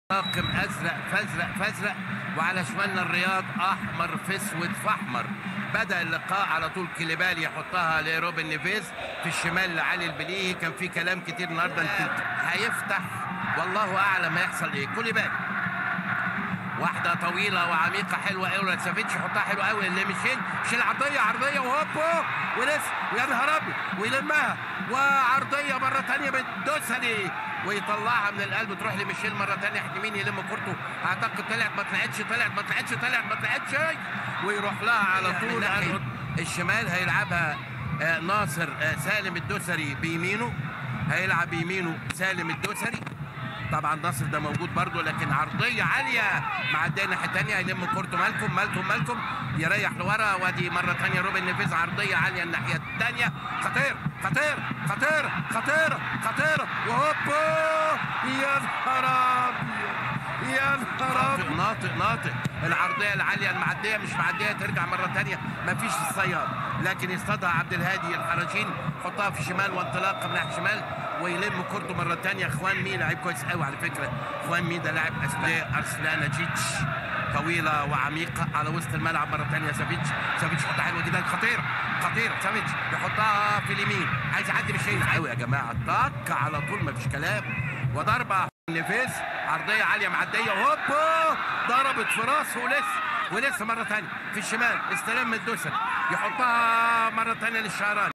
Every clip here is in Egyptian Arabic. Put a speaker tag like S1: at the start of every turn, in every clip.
S1: طاقم ازرق فازرق فازرق وعلى شمالنا الرياض احمر في اسود في احمر بدا اللقاء على طول كليبالي يحطها لروبن نيفيز في الشمال لعلي البليهي كان في كلام كتير النهارده هيفتح والله اعلم هيحصل ايه كوليبالي واحده طويله وعميقه حلوه قوي لسافيتش يحطها حلوه قوي اللي ميشيل شيل عرضيه عرضيه وهوب ولسه ويا نهار ابيض ويلمها وعرضيه مره ثانيه بالدوسري ويطلعها من القلب تروح لميشيل مره ثانيه يمين يلم كورته اعتقد طلعت ما طلعتش طلعت ما طلعتش طلعت ما طلعتش ويروح لها على طول الشمال هيلعبها آه ناصر آه سالم الدوسري بيمينه هيلعب بيمينه سالم الدوسري طبعا ناصر ده موجود برضه لكن عرضيه عاليه معديه الناحيه الثانيه هيلم كورته مالكم مالكم مالكم يريح لورا وادي مره ثانيه روبن نيفيز عرضيه عاليه الناحيه الثانيه خطير خطير خطير خطير خطير وهوبا يا نهار يا نهار ناطق ناطق العرضيه العاليه المعديه مش معديه ترجع مره ثانيه مفيش الصياد لكن يصطادها عبد الهادي الحرجين حطها في شمال وانطلاقه من ناحيه شمال ويلم كورته مره ثانيه اخوان مين لعيب كويس قوي على فكره اخوان مين ده لاعب اسباني ارسلانه جيتش طويله وعميقه على وسط الملعب مره ثانيه سافيتش سافيتش يحطها حلوه جدا خطيره خطيره سافيتش يحطها في اليمين عايز يعدي مش هينفع قوي يا جماعه طاق على طول مفيش كلام وضربه نيفيز عرضيه عاليه معديه هوبا ضربت في راسه ولسه ولسه مره ثانيه في الشمال استلم الدوسري يحطها مره ثانيه للشعراني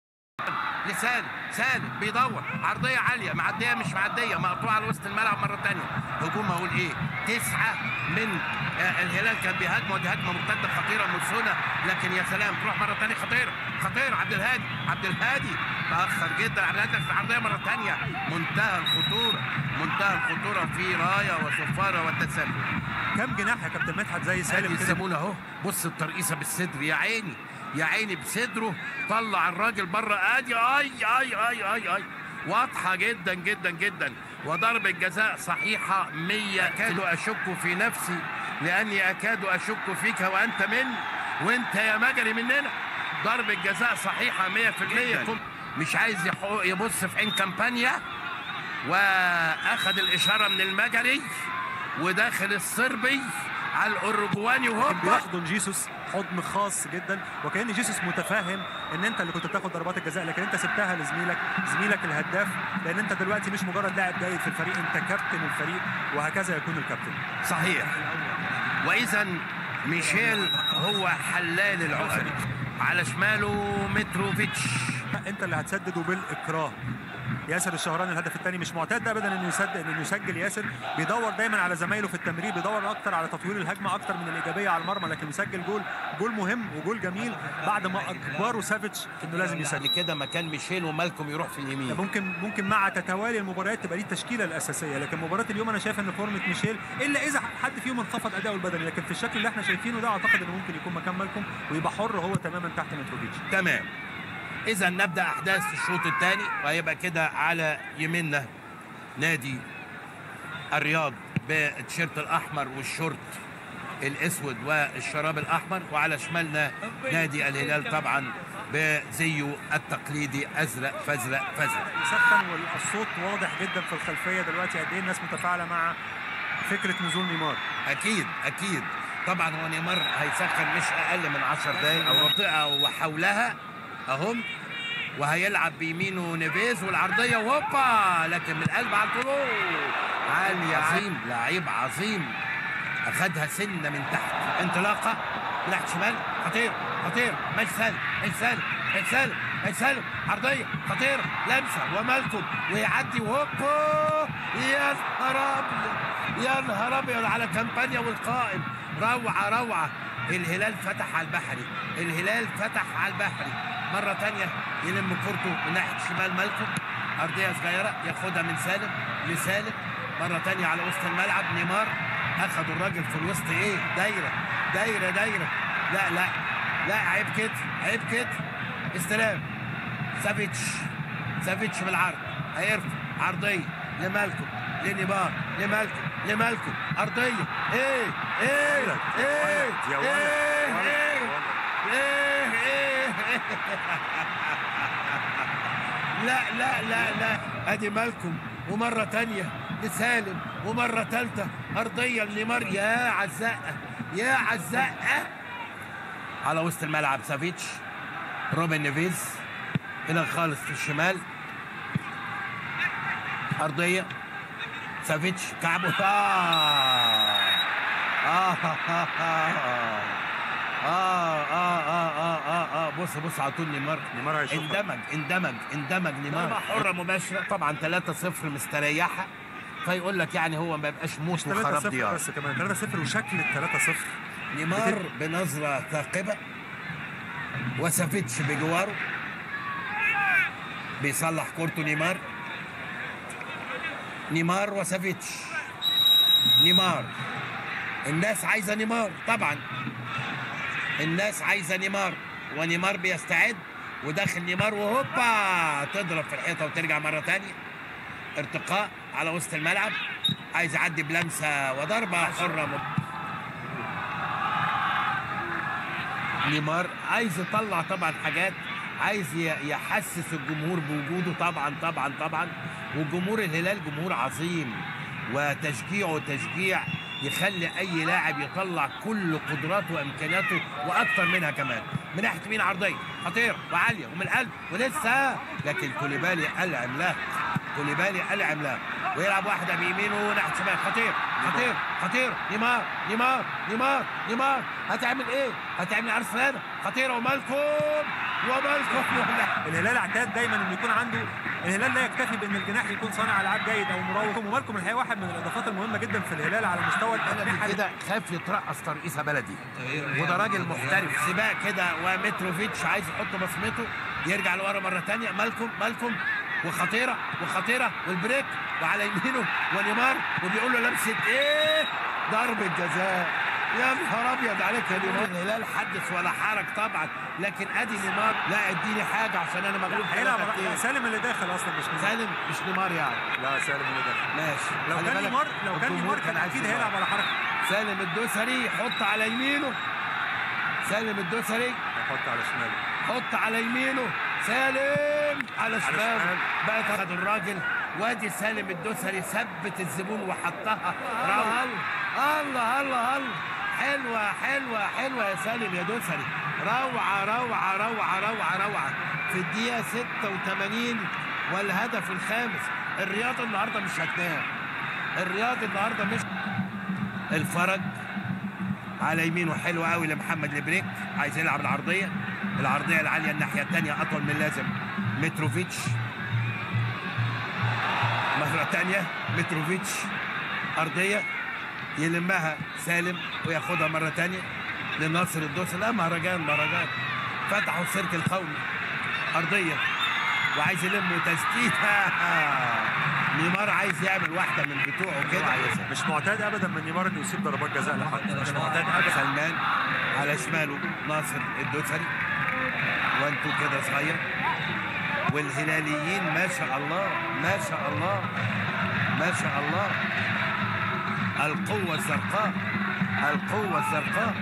S1: لسالم سالم بيدور عرضيه عاليه معديه مش معديه مقطوعه على وسط الملعب مره ثانيه هجوم اقول ايه تسعه من آه الهلال كان بيهاجموا دي هجمه مرتده خطيره مرسونه لكن يا سلام تروح مره ثانيه خطيره خطيره عبد الهادي عبد الهادي تاخر جدا عبد الهادي في العرضيه مره ثانيه منتهى الخطوره منتهى الخطوره في رايه وصفاره والتسلل
S2: كم جناح يا كابتن مدحت زي سالم
S1: كده سيبونا اهو بص الترقيصه بالصدر يا عيني يا عيني بصدره طلع الراجل بره ادي اي اي اي اي اي واضحه جدا جدا جدا وضربه جزاء صحيحه 100 اكاد اشك في نفسي لاني اكاد اشك فيك وانت من وانت يا مجري مننا ضربه جزاء صحيحه 100% مش عايز يبص في عين كامبانيا واخذ الاشاره من المجري وداخل الصربي على الاورجواني وهوبا
S2: بيحضن جيسوس حضن خاص جدا وكان جيسوس متفاهم ان انت اللي كنت بتاخد ضربات الجزاء لكن انت سبتها لزميلك زميلك الهداف لان انت دلوقتي مش مجرد لاعب جيد في الفريق انت كابتن الفريق وهكذا يكون الكابتن
S1: صحيح واذا ميشيل هو حلال العقد على شماله متروفيتش
S2: انت اللي هتسدده بالاكراه ياسر الشهراني الهدف الثاني مش معتاد ابدا انه يسدد انه يسجل ياسر بيدور دايما على زمايله في التمرير بيدور اكتر على تطوير الهجمه اكتر من الايجابيه على المرمى لكن يسجل جول جول مهم وجول جميل بعد ما اجبره سافيتش انه لازم يسجل
S1: كده مكان ميشيل ومالكم يروح في اليمين
S2: ممكن ممكن مع تتوالي المباريات تبقى دي التشكيله الاساسيه لكن مباراه اليوم انا شايف ان فورمه ميشيل الا اذا حد فيهم انخفض اداؤه البدني لكن في الشكل اللي احنا شايفينه ده اعتقد انه ممكن يكون مكان مالكم ويبقى حر هو تماما تحت متروفيتش
S1: تمام اذا نبدا احداث الشوط الثاني وهيبقى كده على يميننا نادي الرياض بالتيشيرت الاحمر والشورت الاسود والشراب الاحمر وعلى شمالنا نادي الهلال طبعا بزيه التقليدي ازرق فازرق فازرق
S2: سخن والصوت واضح جدا في الخلفيه دلوقتي قد ايه الناس متفاعله مع فكره نزول نيمار
S1: اكيد اكيد طبعا هو نيمار هيسخن مش اقل من 10 دقائق او منطقه وحولها اهم وهيلعب بيمينه نيفيز والعرضيه وهوبا لكن من القلب على طول عالي عظيم لعيب عظيم اخدها سنه من تحت انطلاقه ناحيه شمال خطير خطير مش سالم مش سالم مش سالم مش سالم عرضيه خطيره لمسه ومالكم ويعدي وهوبا يا نهار ابيض يا نهار ابيض على كامبانيا والقائم روعه روعه الهلال فتح على البحري الهلال فتح على البحري مرة تانية يلم كورته من ناحية شمال مالكم أرضية صغيرة ياخدها من سالم لسالم مرة تانية على وسط الملعب نيمار أخدوا الراجل في الوسط إيه دايرة دايرة دايرة لا لا لا عيب كده عيب كده استلام سافيتش سافيتش بالعرض هيرفع عرضية لمالكم لنيمار لمالكم لمالكم أرضية إيه إيه إيه
S2: يا ولد
S1: إيه إيه إيه إيه لا لا لا لا ادي مالكم ومره تانية لسالم ومره ثالثه ارضيه لنيمار يا عزاقه يا عزاقه على وسط الملعب سافيتش روبن نيفيز هنا خالص في الشمال ارضيه سافيتش كعبه آه. آه. آه. آه. آه آه آه آه آه آه بص بص على طول نيمار
S2: نيمار هيشوفها.
S1: اندمج اندمج اندمج نيمار حرة مباشرة طبعا 3-0 مستريحة فيقول لك يعني هو ما يبقاش موت وخراب
S2: 3-0
S1: ديار
S2: بس كمان 3-0 وشكل ال 3-0
S1: نيمار بنظرة ثاقبة وسافيتش بجواره بيصلح كورته نيمار نيمار وسافيتش نيمار الناس عايزة نيمار طبعا الناس عايزة نيمار ونيمار بيستعد وداخل نيمار وهوبا تضرب في الحيطة وترجع مرة تانية ارتقاء على وسط الملعب عايز يعدي بلمسة وضربة حرة مب- نيمار عايز يطلع طبعا حاجات عايز ي- يحسس الجمهور بوجوده طبعا طبعا طبعا وجمهور الهلال جمهور عظيم وتشجيعه تشجيع يخلي اي لاعب يطلع كل قدراته وامكانياته واكثر منها كمان من ناحيه مين عرضيه خطيره وعاليه ومن القلب ولسه لكن كوليبالي العملاق كوليبالي العملاق ويلعب واحده بيمينه ناحيه شمال خطير خطير خطير نيمار نيمار نيمار نيمار هتعمل ايه؟ هتعمل ارسنال خطيره ومالكم ومالكم ولا
S2: الهلال اعتاد دايما انه يكون عنده الهلال لا يكتفي بان الجناح يكون صانع العاب جيد او مراوغ ومالكم الحقيقه واحد من الاضافات المهمه جدا في الهلال على مستوى
S1: بلدي
S2: الاجنحه
S1: كده خاف يترقص ترقيصه بلدي وده راجل محترف سباق كده ومتروفيتش عايز يحط بصمته يرجع لورا مره تانية مالكم مالكم وخطيره وخطيره والبريك وعلى يمينه ونيمار وبيقول له لمسه ايه ضربه جزاء يا نهار ابيض عليك يا نيمار الهلال حدث ولا حرج طبعا لكن ادي نيمار لا اديني حاجه عشان انا مغلوب
S2: هيلعب
S1: ثلاثة اتنين.
S2: سالم اللي داخل اصلا مش نيمار
S1: سالم مش نيمار يعني
S2: لا سالم اللي داخل
S1: ماشي
S2: لو
S1: خلي
S2: كان
S1: بالك
S2: نيمار لو كان
S1: الجمهور
S2: نيمار كان
S1: عايز
S2: اكيد
S1: نيمار.
S2: هيلعب على حركه
S1: سالم الدوسري حط على يمينه سالم الدوسري
S2: هيحط على شماله
S1: حط على يمينه سالم على شماله
S2: شمال.
S1: بقى خد الراجل وادي سالم الدوسري ثبت الزبون وحطها روعه الله الله الله حلوه حلوه حلوه يا سالم يا دوسري روعه روعه روعه روعه روعه في الدقيقه 86 والهدف الخامس الرياض النهارده مش هتنام الرياض النهارده مش الفرج على يمينه حلو قوي لمحمد البريك عايز يلعب العرضيه العرضيه العاليه الناحيه الثانيه اطول من اللازم متروفيتش مره ثانيه متروفيتش ارضيه يلمها سالم وياخدها مره ثانيه لناصر الدوسري لا مهرجان مهرجان فتحوا السيرك القومي ارضيه وعايز يلم تسديده نيمار عايز يعمل واحده من بتوعه كده عايزها
S2: مش معتاد ابدا من نيمار انه يسيب ضربات جزاء لحد مش معتاد ابدا
S1: سلمان على شماله ناصر الدوسري وانتو كده صغير والهلاليين ما شاء الله ما شاء الله ما شاء الله القوة الزرقاء القوة الزرقاء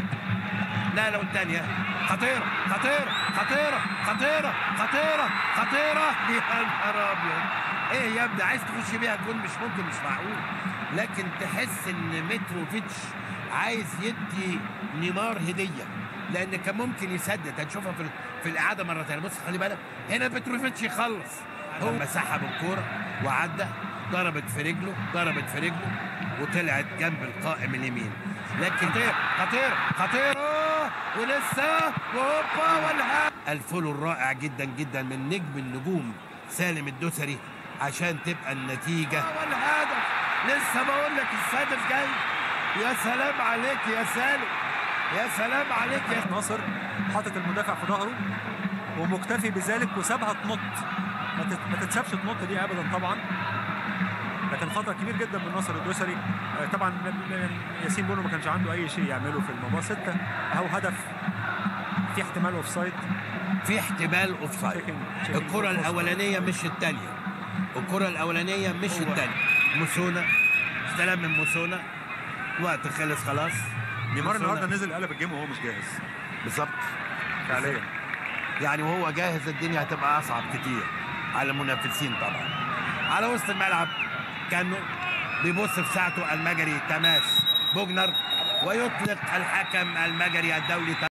S1: لا لو الثانية خطيرة خطيرة خطيرة خطيرة خطيرة خطيرة يا نهار أبيض إيه يا ابني عايز تخش بيها جول مش ممكن مش معقول لكن تحس إن متروفيتش عايز يدي نيمار هدية لأن كان ممكن يسدد هنشوفها في في الإعادة مرة تانية بص خلي بالك هنا متروفيتش يخلص هو سحب الكورة وعدى ضربت في رجله ضربت في رجله وطلعت جنب القائم اليمين لكن خطير خطير خطير ولسه وهوبا والهدف الفولو الرائع جدا جدا من نجم النجوم سالم الدوسري عشان تبقى النتيجة والهدف لسه بقول لك السادس جاي يا سلام عليك يا سالم يا سلام عليك يا
S2: ناصر حاطط المدافع في ظهره ومكتفي بذلك وسابها تنط ما تت- ما تتسابش تنط دي ابدا طبعا لكن خطا كبير جدا من ناصر الدوسري آه، طبعا م- م- ياسين بونو ما كانش عنده اي شيء يعمله في المباراه سته اهو هدف في احتمال اوف سايد
S1: في احتمال اوفسايد
S2: Checking- checking
S1: الكرة
S2: for offside.
S1: الأولانية مش الثانية الكرة الأولانية مش الثانية موسونا استلم من موسونا الوقت خلص خلاص
S2: نيمار
S1: موسونا.
S2: النهارده نزل قلب الجيم وهو مش جاهز
S1: بالظبط
S2: فعليا
S1: يعني وهو جاهز الدنيا هتبقى أصعب كتير على المنافسين طبعا على وسط الملعب كانوا بيبص في ساعته المجري تماس بوجنر ويطلق الحكم المجري الدولي